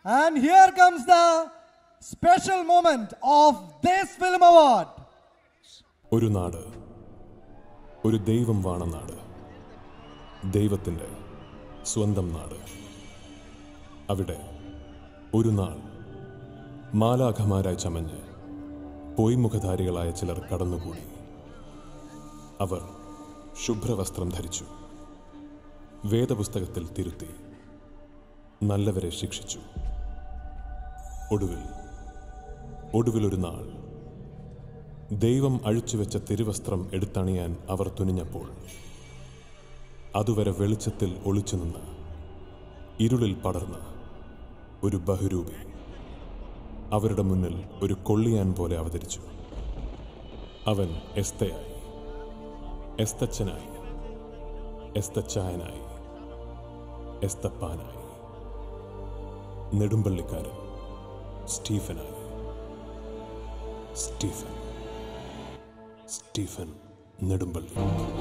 And here comes the special moment of this film award. ഒരു നാട് ഒരു ദൈവം വാണ നാട് ദൈവത്തിൻ്റെ സ്വന്തം നാട് അവിടെ ഒരു നാൾ മാലാഖമാരായി ചമഞ്ഞ് പൊയ്മുഖധാരികളായ ചിലർ കടന്നുകൂടി അവർ ശുഭ്രവസ്ത്രം ധരിച്ചു വേദപുസ്തകത്തിൽ തിരുത്തി നല്ലവരെ ശിക്ഷിച്ചു ഒടുവിൽ ഒടുവിലൊരു നാൾ ദൈവം അഴിച്ചുവെച്ച തിരുവസ്ത്രം എടുത്തണിയാൻ അവർ തുനിഞ്ഞപ്പോൾ അതുവരെ വെളിച്ചത്തിൽ ഒളിച്ചു നിന്ന് ഇരുളിൽ പടർന്ന ഒരു ബഹുരൂപി അവരുടെ മുന്നിൽ ഒരു കൊള്ളിയാൻ പോലെ അവതരിച്ചു അവൻ എസ്തയായി എസ്തച്ചനായി എസ്തച്ചായനായി എസ്തപ്പാനായി നെടുമ്പള്ളിക്കാരൻ സ്റ്റീഫനായി Stephen Stephen Nedumpally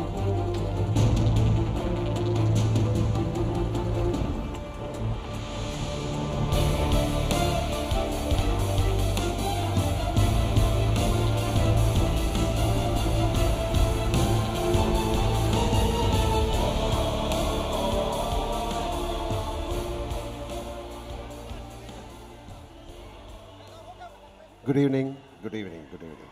good evening good evening good evening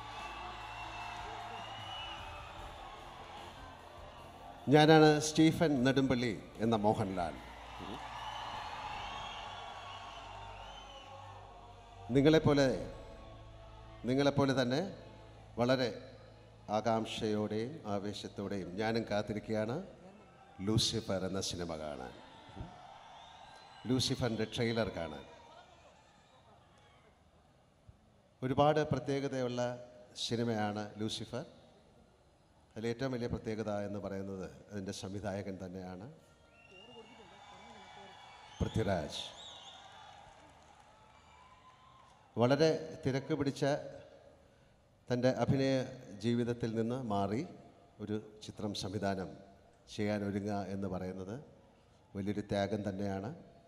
ഞാനാണ് സ്റ്റീഫൻ നെടുമ്പള്ളി എന്ന മോഹൻലാൽ നിങ്ങളെപ്പോലെ നിങ്ങളെപ്പോലെ തന്നെ വളരെ ആകാംക്ഷയോടെയും ആവേശത്തോടെയും ഞാനും കാത്തിരിക്കുകയാണ് ലൂസിഫർ എന്ന സിനിമ കാണാൻ ലൂസിഫറിൻ്റെ ട്രെയിലർ കാണാൻ ഒരുപാട് പ്രത്യേകതയുള്ള സിനിമയാണ് ലൂസിഫർ അതിൽ ഏറ്റവും വലിയ പ്രത്യേകത എന്ന് പറയുന്നത് അതിൻ്റെ സംവിധായകൻ തന്നെയാണ് പൃഥ്വിരാജ് വളരെ തിരക്ക് പിടിച്ച തൻ്റെ അഭിനയ ജീവിതത്തിൽ നിന്ന് മാറി ഒരു ചിത്രം സംവിധാനം ചെയ്യാൻ ഒരുങ്ങുക എന്ന് പറയുന്നത് വലിയൊരു ത്യാഗം തന്നെയാണ്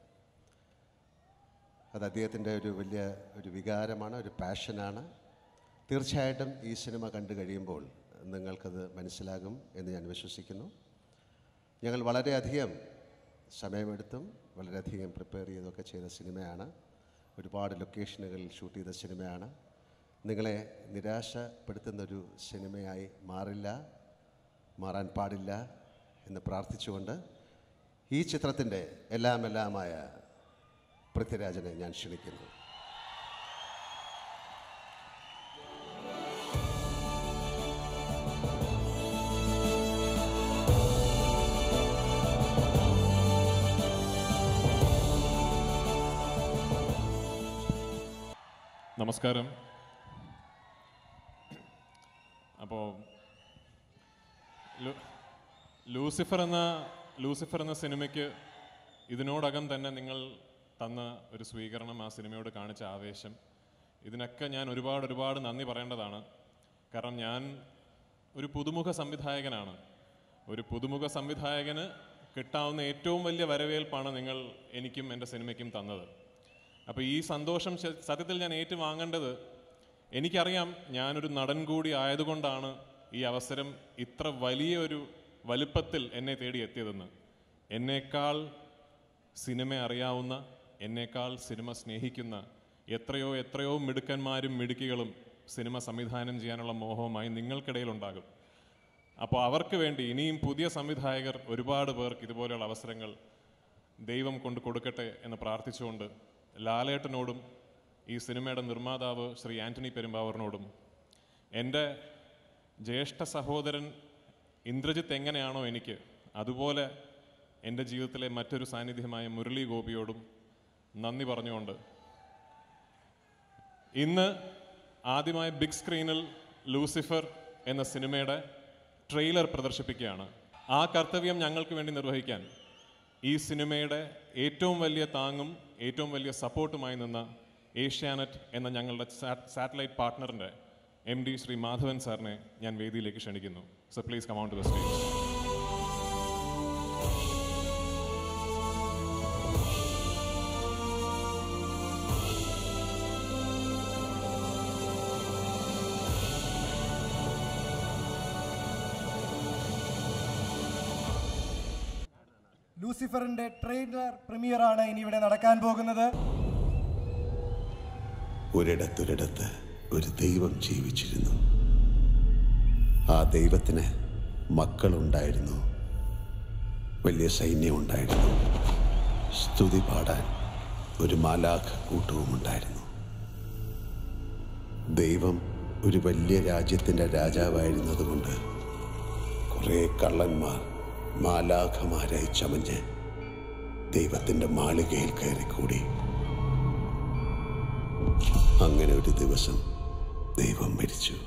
അത് അദ്ദേഹത്തിൻ്റെ ഒരു വലിയ ഒരു വികാരമാണ് ഒരു പാഷനാണ് തീർച്ചയായിട്ടും ഈ സിനിമ കണ്ടു കഴിയുമ്പോൾ നിങ്ങൾക്കത് മനസ്സിലാകും എന്ന് ഞാൻ വിശ്വസിക്കുന്നു ഞങ്ങൾ വളരെയധികം സമയമെടുത്തും വളരെയധികം പ്രിപ്പയർ ചെയ്തൊക്കെ ചെയ്ത സിനിമയാണ് ഒരുപാട് ലൊക്കേഷനുകളിൽ ഷൂട്ട് ചെയ്ത സിനിമയാണ് നിങ്ങളെ നിരാശപ്പെടുത്തുന്നൊരു സിനിമയായി മാറില്ല മാറാൻ പാടില്ല എന്ന് പ്രാർത്ഥിച്ചുകൊണ്ട് ഈ ചിത്രത്തിൻ്റെ എല്ലാം എല്ലാമായ പൃഥ്വിരാജനെ ഞാൻ ക്ഷണിക്കുന്നു നമസ്കാരം അപ്പോൾ ലൂസിഫർ എന്ന ലൂസിഫർ എന്ന സിനിമയ്ക്ക് ഇതിനോടകം തന്നെ നിങ്ങൾ തന്ന ഒരു സ്വീകരണം ആ സിനിമയോട് കാണിച്ച ആവേശം ഇതിനൊക്കെ ഞാൻ ഒരുപാട് ഒരുപാട് നന്ദി പറയേണ്ടതാണ് കാരണം ഞാൻ ഒരു പുതുമുഖ സംവിധായകനാണ് ഒരു പുതുമുഖ സംവിധായകന് കിട്ടാവുന്ന ഏറ്റവും വലിയ വരവേൽപ്പാണ് നിങ്ങൾ എനിക്കും എൻ്റെ സിനിമയ്ക്കും തന്നത് അപ്പോൾ ഈ സന്തോഷം ശ- സത്യത്തിൽ ഞാൻ ഏറ്റുവാങ്ങേണ്ടത് എനിക്കറിയാം ഞാനൊരു നടൻ കൂടി ആയതുകൊണ്ടാണ് ഈ അവസരം ഇത്ര വലിയൊരു വലുപ്പത്തിൽ എന്നെ തേടി എത്തിയതെന്ന് എന്നേക്കാൾ സിനിമ അറിയാവുന്ന എന്നേക്കാൾ സിനിമ സ്നേഹിക്കുന്ന എത്രയോ എത്രയോ മിടുക്കന്മാരും മിടുക്കികളും സിനിമ സംവിധാനം ചെയ്യാനുള്ള മോഹവുമായി നിങ്ങൾക്കിടയിലുണ്ടാകും അപ്പോൾ അവർക്ക് വേണ്ടി ഇനിയും പുതിയ സംവിധായകർ ഒരുപാട് പേർക്ക് ഇതുപോലെയുള്ള അവസരങ്ങൾ ദൈവം കൊണ്ട് കൊടുക്കട്ടെ എന്ന് പ്രാർത്ഥിച്ചുകൊണ്ട് ലാലേട്ടനോടും ഈ സിനിമയുടെ നിർമ്മാതാവ് ശ്രീ ആന്റണി പെരുമ്പാവൂറിനോടും എൻ്റെ ജ്യേഷ്ഠ സഹോദരൻ ഇന്ദ്രജിത്ത് എങ്ങനെയാണോ എനിക്ക് അതുപോലെ എൻ്റെ ജീവിതത്തിലെ മറ്റൊരു സാന്നിധ്യമായ മുരളി ഗോപിയോടും നന്ദി പറഞ്ഞുകൊണ്ട് ഇന്ന് ആദ്യമായി ബിഗ് സ്ക്രീനിൽ ലൂസിഫർ എന്ന സിനിമയുടെ ട്രെയിലർ പ്രദർശിപ്പിക്കുകയാണ് ആ കർത്തവ്യം ഞങ്ങൾക്ക് വേണ്ടി നിർവഹിക്കാൻ ഈ സിനിമയുടെ ഏറ്റവും വലിയ താങ്ങും ഏറ്റവും വലിയ സപ്പോർട്ടുമായി നിന്ന ഏഷ്യാനെറ്റ് എന്ന ഞങ്ങളുടെ സാറ്റലൈറ്റ് പാർട്ട്ണറിൻ്റെ എം ഡി ശ്രീ മാധവൻ സാറിനെ ഞാൻ വേദിയിലേക്ക് ക്ഷണിക്കുന്നു so please come on to the stage ലൂസിഫറിന്റെ ട്രെയിലർ പ്രീമിയർ ആണ് ഇനി ഇവിടെ നടക്കാൻ പോകുന്നത് ഒരിടത്തൊരിടത്ത് ഒരു ദൈവം ജീവിച്ചിരുന്നു ആ ദൈവത്തിന് മക്കളുണ്ടായിരുന്നു വലിയ സൈന്യമുണ്ടായിരുന്നു സ്തുതി പാടാൻ ഒരു മാലാഖ കൂട്ടവും ഉണ്ടായിരുന്നു ദൈവം ഒരു വലിയ രാജ്യത്തിൻ്റെ രാജാവായിരുന്നതുകൊണ്ട് കുറേ കള്ളന്മാർ മാലാഖമാരായി ചമഞ്ഞ് ദൈവത്തിൻ്റെ മാളികയിൽ കയറിക്കൂടി അങ്ങനെ ഒരു ദിവസം ദൈവം മരിച്ചു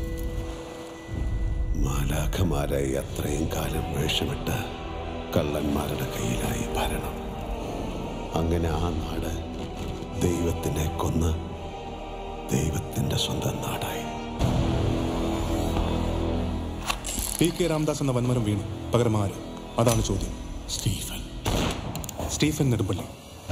മാലാഖമാരായി അത്രയും കാലം വേഷമിട്ട കള്ളന്മാരുടെ കയ്യിലായി ഭരണം അങ്ങനെ ആ നാട് ദൈവത്തിനെ കൊന്ന് ദൈവത്തിൻ്റെ സ്വന്തം നാടായി പി കെ രാംദാസ് എന്ന വൻമരം വീണു പകരം ആര് അതാണ് ചോദ്യം സ്റ്റീഫൻ സ്റ്റീഫൻ നെടുമ്പള്ളി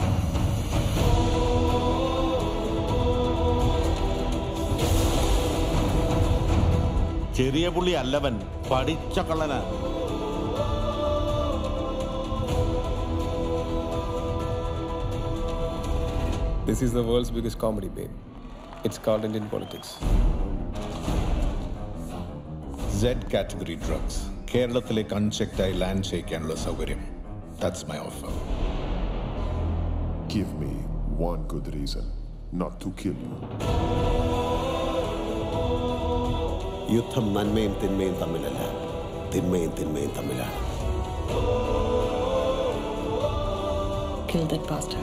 ചെറിയ പുള്ളി അല്ലവൻ പഠിച്ച കള്ളനാ This is the world's biggest comedy, babe. It's called Indian politics. Z category drugs കേരളത്തിലേക്ക് അൺചെക്ഡായി ലാൻഡ് ചെയ്യിക്കാനുള്ള സൗകര്യം that's my offer Give me one good reason not to kill you. യുദ്ധം നന്മയും തിന്മയും തമ്മിലല്ല തിന്മയും തിന്മയും തമ്മിലാണ് Kill that bastard.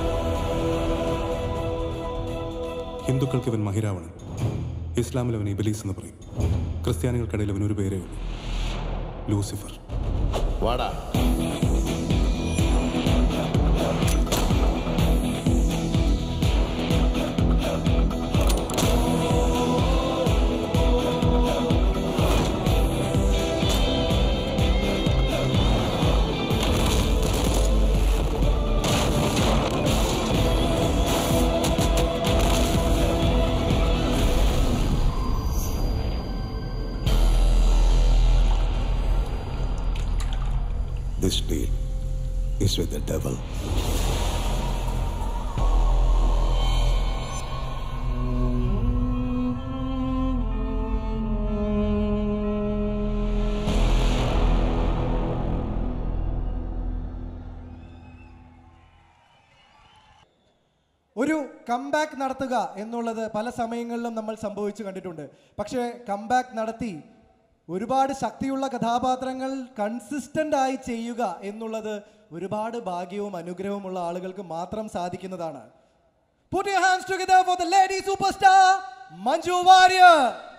ഹിന്ദുക്കൾക്ക് ഇവൻ മഹിരാവണൻ ഇസ്ലാമിൽ അവൻ ഇബലീസ് എന്ന് പറയും ക്രിസ്ത്യാനികൾക്കിടയിൽ അവൻ ഒരു പേരേ ഉള്ളൂ ലൂസിഫർ വാടാ This deal is with the devil. ഒരു കംബാക്ക് നടത്തുക എന്നുള്ളത് പല സമയങ്ങളിലും നമ്മൾ സംഭവിച്ചു കണ്ടിട്ടുണ്ട് പക്ഷേ കംബാക്ക് നടത്തി ഒരുപാട് ശക്തിയുള്ള കഥാപാത്രങ്ങൾ കൺസിസ്റ്റന്റ് ആയി ചെയ്യുക എന്നുള്ളത് ഒരുപാട് ഭാഗ്യവും അനുഗ്രഹവുമുള്ള ആളുകൾക്ക് മാത്രം സാധിക്കുന്നതാണ് Put your hands together for the lady superstar, Manju Warrior.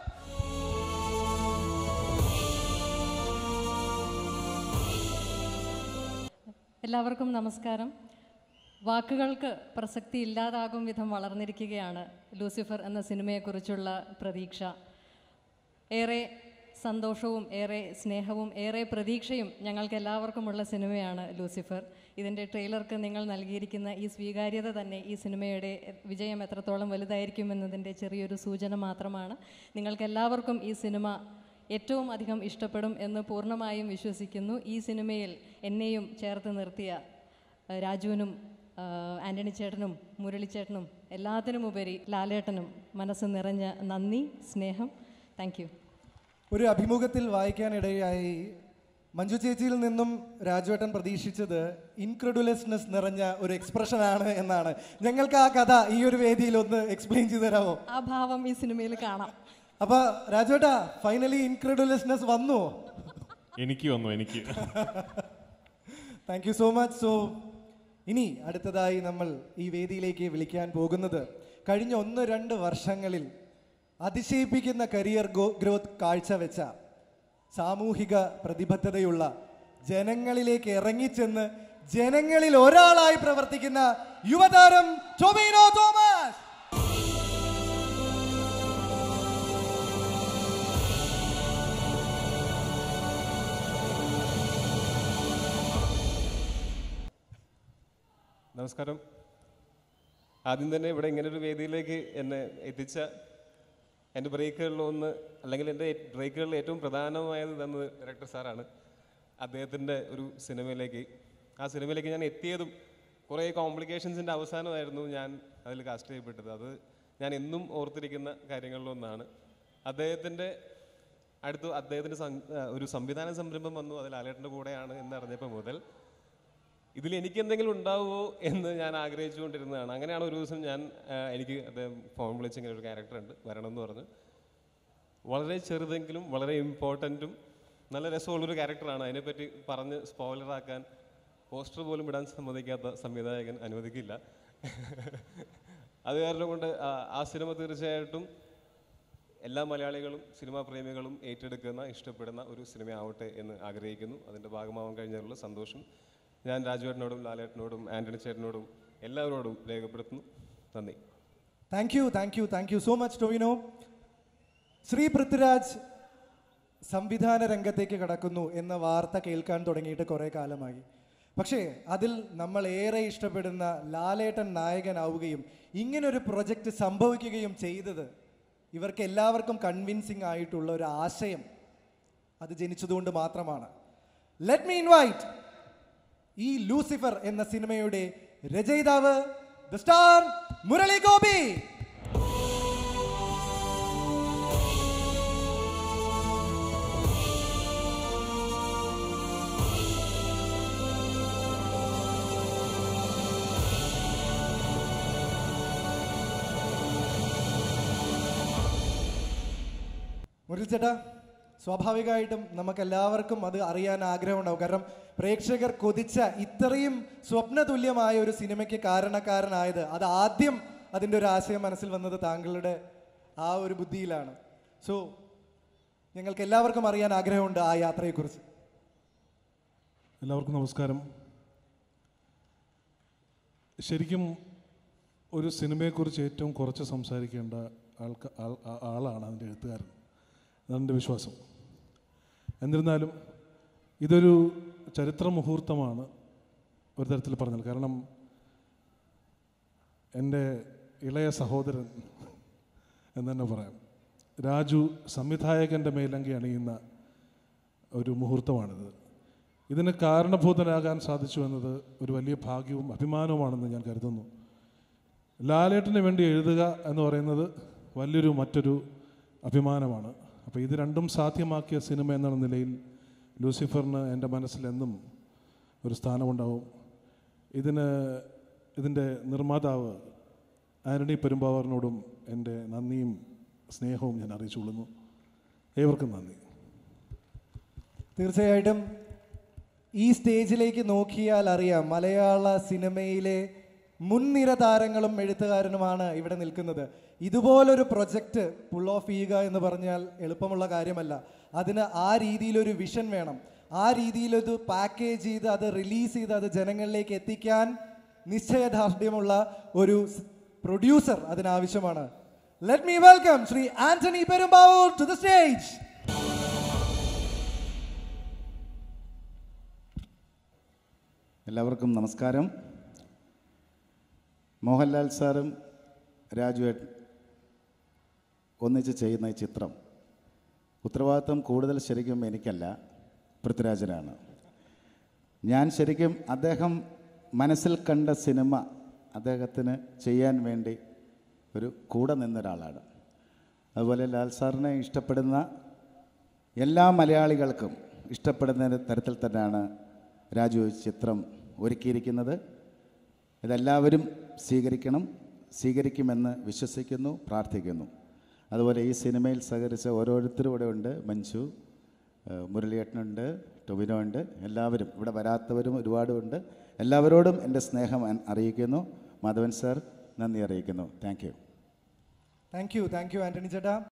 എല്ലാവർക്കും നമസ്കാരം വാക്കുകൾക്ക് പ്രസക്തി ഇല്ലാതാകും വിധം വളർന്നിരിക്കുകയാണ് ലൂസിഫർ എന്ന സിനിമയെക്കുറിച്ചുള്ള പ്രതീക്ഷ ഏറെ സന്തോഷവും ഏറെ സ്നേഹവും ഏറെ പ്രതീക്ഷയും ഞങ്ങൾക്ക് എല്ലാവർക്കുമുള്ള സിനിമയാണ് ലൂസിഫർ ഇതിൻ്റെ ട്രെയിലർക്ക് നിങ്ങൾ നൽകിയിരിക്കുന്ന ഈ സ്വീകാര്യത തന്നെ ഈ സിനിമയുടെ വിജയം എത്രത്തോളം വലുതായിരിക്കുമെന്നതിൻ്റെ ചെറിയൊരു സൂചന മാത്രമാണ് നിങ്ങൾക്ക് എല്ലാവർക്കും ഈ സിനിമ ഏറ്റവും അധികം ഇഷ്ടപ്പെടും എന്ന് പൂർണ്ണമായും വിശ്വസിക്കുന്നു ഈ സിനിമയിൽ എന്നെയും ചേർത്ത് നിർത്തിയ ആ, രാജുവിനും ആ, ആൻ്റണി ചേട്ടനും മുരളിച്ചേട്ടനും എല്ലാത്തിനുമുപരി ലാലേട്ടനും മനസ്സ് നിറഞ്ഞ നന്ദി സ്നേഹം താങ്ക് യു ഒരു അഭിമുഖത്തിൽ വായിക്കാനിടയായി മഞ്ജു ചേച്ചിയിൽ നിന്നും രാജുവേട്ടൻ പ്രതീക്ഷിച്ചത് ഇൻക്രെഡുലസ്നെസ് നിറഞ്ഞ ഒരു എക്സ്പ്രഷൻ ആണ് എന്നാണ് ഞങ്ങൾക്ക് ആ കഥ ഈ ഒരു വേദിയിൽ ഒന്ന് എക്സ്പ്ലെയിൻ ചെയ്തു തരാമോ ആ ഭാവം ഈ സിനിമയിൽ കാണാം അപ്പൊ രാജുവേട്ടാ ഫൈനലി ഇൻക്രെഡുലസ്നെസ് വന്നു എനിക്ക് വന്നു എനിക്ക് thank you so much so ഇനി അടുത്തതായി നമ്മൾ ഈ വേദിയിലേക്ക് വിളിക്കാൻ പോകുന്നത് കഴിഞ്ഞ ഒന്ന് രണ്ട് വർഷങ്ങളിൽ അതിശയിപ്പിക്കുന്ന കരിയർ ഗ്രോത്ത് കാഴ്ചവെച്ച സാമൂഹിക പ്രതിബദ്ധതയുള്ള ജനങ്ങളിലേക്ക് ഇറങ്ങിച്ചെന്ന് ജനങ്ങളിൽ ഒരാളായി പ്രവർത്തിക്കുന്ന യുവതാരം ടൊവിനോ തോമസ് നമസ്കാരം ആദ്യം തന്നെ ഇവിടെ ഇങ്ങനെ ഒരു വേദിയിലേക്ക് എന്നെ എത്തിച്ച എൻ്റെ ബ്രേക്കുകളിലൊന്ന് അല്ലെങ്കിൽ എൻ്റെ ബ്രേക്കുകളിൽ ഏറ്റവും പ്രധാനമായത് തന്നത് ഡയറക്ടർ സാറാണ് അദ്ദേഹത്തിൻ്റെ ഒരു സിനിമയിലേക്ക് ആ സിനിമയിലേക്ക് ഞാൻ എത്തിയതും കുറേ കോംപ്ലിക്കേഷൻസിൻ്റെ അവസാനമായിരുന്നു ഞാൻ അതിൽ കാസ്റ്റ് ചെയ്യപ്പെട്ടത് അത് ഞാൻ എന്നും ഓർത്തിരിക്കുന്ന കാര്യങ്ങളിലൊന്നാണ് അദ്ദേഹത്തിൻ്റെ അടുത്ത് അദ്ദേഹത്തിൻ്റെ സം- ആ, ഒരു സംവിധാന സംരംഭം വന്നു അതിൽ ലാലേട്ടൻ്റെ കൂടെയാണ് എന്ന് അറിഞ്ഞപ്പോൾ മുതൽ ഇതിൽ എനിക്ക് എന്തെങ്കിലും ഉണ്ടാവുമോ എന്ന് ഞാൻ ആഗ്രഹിച്ചുകൊണ്ടിരുന്നതാണ് അങ്ങനെയാണ് ഒരു ദിവസം ഞാൻ ആ, എനിക്ക് അദ്ദേഹം ഫോൺ വിളിച്ച് ഇങ്ങനെ ഒരു ക്യാരക്ടർ ഉണ്ട് വരണം എന്ന് പറഞ്ഞു വളരെ ചെറുതെങ്കിലും വളരെ ഇമ്പോർട്ടൻറ്റും നല്ല രസമുള്ളൊരു ക്യാരക്ടറാണ് അതിനെപ്പറ്റി പറഞ്ഞ് സ്പോയിലറാക്കാൻ പോസ്റ്റർ പോലും ഇടാൻ സമ്മതിക്കാത്ത സംവിധായകൻ അനുവദിക്കില്ല അത് കാരണം കൊണ്ട് ആ- ആ സിനിമ തീർച്ചയായിട്ടും എല്ലാ മലയാളികളും സിനിമാ പ്രേമികളും ഏറ്റെടുക്കുന്ന ഇഷ്ടപ്പെടുന്ന ഒരു സിനിമയാവട്ടെ എന്ന് ആഗ്രഹിക്കുന്നു അതിൻ്റെ ഭാഗമാവാൻ കഴിഞ്ഞതിലുള്ള സന്തോഷം ഞാൻ രാജുവേട്ടനോടും ലാലേട്ടനോടും ആൻ്റണി ചേട്ടനോടും എല്ലാവരോടും രേഖപ്പെടുത്തുന്നു നന്ദി thank you thank you thank you so much Tovino Shri Prithviraj സംവിധാന രംഗത്തേക്ക് കടക്കുന്നു എന്ന വാർത്ത കേൾക്കാൻ തുടങ്ങിയിട്ട് കുറേ കാലമായി പക്ഷേ അതിൽ നമ്മൾ ഏറെ ഇഷ്ടപ്പെടുന്ന ലാലേട്ടൻ നായകനാവുകയും ഇങ്ങനൊരു പ്രൊജക്റ്റ് സംഭവിക്കുകയും ചെയ്തത് ഇവർക്ക് എല്ലാവർക്കും കൺവിൻസിങ് ആയിട്ടുള്ള ഒരു ആശയം അത് ജനിച്ചതുകൊണ്ട് മാത്രമാണ് ലെറ്റ് മീ ഇൻവൈറ്റ് ഈ ലൂസിഫർ എന്ന സിനിമയുടെ രചയിതാവ് ദ സ്റ്റാർ മുരളി ഗോപി മുരളി ചേട്ടാ സ്വാഭാവികമായിട്ടും നമുക്ക് എല്ലാവർക്കും അത് അറിയാൻ ആഗ്രഹമുണ്ടാവും കാരണം പ്രേക്ഷകർ കൊതിച്ച ഇത്രയും സ്വപ്നതുല്യമായ ഒരു സിനിമയ്ക്ക് കാരണക്കാരനായത് അത് ആദ്യം അതിൻ്റെ ഒരു ആശയം മനസ്സിൽ വന്നത് താങ്കളുടെ ആ ഒരു ബുദ്ധിയിലാണ് സോ ഞങ്ങൾക്ക് എല്ലാവർക്കും അറിയാൻ ആഗ്രഹമുണ്ട് ആ യാത്രയെക്കുറിച്ച് എല്ലാവർക്കും നമസ്കാരം ശരിക്കും ഒരു സിനിമയെക്കുറിച്ച് ഏറ്റവും കുറച്ച് സംസാരിക്കേണ്ട ആൾക്ക് ആൾ ആ- ആളാണ് അതിൻ്റെ എഴുത്തുകാരൻ അതാണ് എൻ്റെ വിശ്വാസം എന്നിരുന്നാലും ഇതൊരു ചരിത്ര മുഹൂർത്തമാണ് ഒരു തരത്തിൽ പറഞ്ഞാൽ കാരണം എൻ്റെ ഇളയ സഹോദരൻ എന്ന് തന്നെ പറയാം രാജു സംവിധായകൻ്റെ മേലങ്കി അണിയുന്ന ഒരു മുഹൂർത്തമാണിത് ഇതിന് കാരണഭൂതനാകാൻ സാധിച്ചു എന്നത് ഒരു വലിയ ഭാഗ്യവും അഭിമാനവുമാണെന്ന് ഞാൻ കരുതുന്നു ലാലേട്ടന് വേണ്ടി എഴുതുക എന്ന് പറയുന്നത് വലിയൊരു മറ്റൊരു അഭിമാനമാണ് അപ്പോൾ ഇത് രണ്ടും സാധ്യമാക്കിയ സിനിമ എന്ന നിലയിൽ ലൂസിഫറിന് എൻ്റെ മനസ്സിലെന്നും ഒരു സ്ഥാനമുണ്ടാവും ഇതിന് ഇതിൻ്റെ നിർമ്മാതാവ് ആന്റണി പെരുമ്പാവറിനോടും എൻ്റെ നന്ദിയും സ്നേഹവും ഞാൻ അറിയിച്ചുകൊള്ളുന്നു ഏവർക്കും നന്ദി തീർച്ചയായിട്ടും ഈ സ്റ്റേജിലേക്ക് നോക്കിയാൽ അറിയാം മലയാള സിനിമയിലെ മുൻനിര താരങ്ങളും എഴുത്തുകാരനുമാണ് ഇവിടെ നിൽക്കുന്നത് ഇതുപോലൊരു പ്രൊജക്റ്റ് പുൾ ഓഫ് ചെയ്യുക എന്ന് പറഞ്ഞാൽ എളുപ്പമുള്ള കാര്യമല്ല അതിന് ആ രീതിയിലൊരു വിഷൻ വേണം ആ രീതിയിലത് പാക്കേജ് ചെയ്ത് അത് റിലീസ് ചെയ്ത് അത് ജനങ്ങളിലേക്ക് എത്തിക്കാൻ നിശ്ചയദാർഢ്യമുള്ള ഒരു പ്രൊഡ്യൂസർ അതിനാവശ്യമാണ് let me welcome Shri Antony Perumbavoor to the stage എല്ലാവർക്കും നമസ്കാരം മോഹൻലാൽ സാറും രാജുവേട്ടൻ ഒന്നിച്ച് ചെയ്യുന്ന ഈ ചിത്രം ഉത്തരവാദിത്വം കൂടുതൽ ശരിക്കും എനിക്കല്ല പൃഥ്വിരാജനാണ് ഞാൻ ശരിക്കും അദ്ദേഹം മനസ്സിൽ കണ്ട സിനിമ അദ്ദേഹത്തിന് ചെയ്യാൻ വേണ്ടി ഒരു കൂടെ നിന്നൊരാളാണ് അതുപോലെ ലാൽ സാറിനെ ഇഷ്ടപ്പെടുന്ന എല്ലാ മലയാളികൾക്കും ഇഷ്ടപ്പെടുന്ന തരത്തിൽ തന്നെയാണ് രാജു ഈ ചിത്രം ഒരുക്കിയിരിക്കുന്നത് ഇതെല്ലാവരും സ്വീകരിക്കണം സ്വീകരിക്കുമെന്ന് വിശ്വസിക്കുന്നു പ്രാർത്ഥിക്കുന്നു അതുപോലെ ഈ സിനിമയിൽ സഹകരിച്ച ഓരോരുത്തരും ഇവിടെ ഉണ്ട് മഞ്ജു ഏഹ് മുരളിയേട്ടനുണ്ട് ടൊവിനോ ഉണ്ട് എല്ലാവരും ഇവിടെ വരാത്തവരും ഒരുപാടുണ്ട് എല്ലാവരോടും എൻ്റെ സ്നേഹം അൻ- അറിയിക്കുന്നു മാധവൻ സാർ നന്ദി അറിയിക്കുന്നു thank you thank you thank you Antony ചേട്ടാ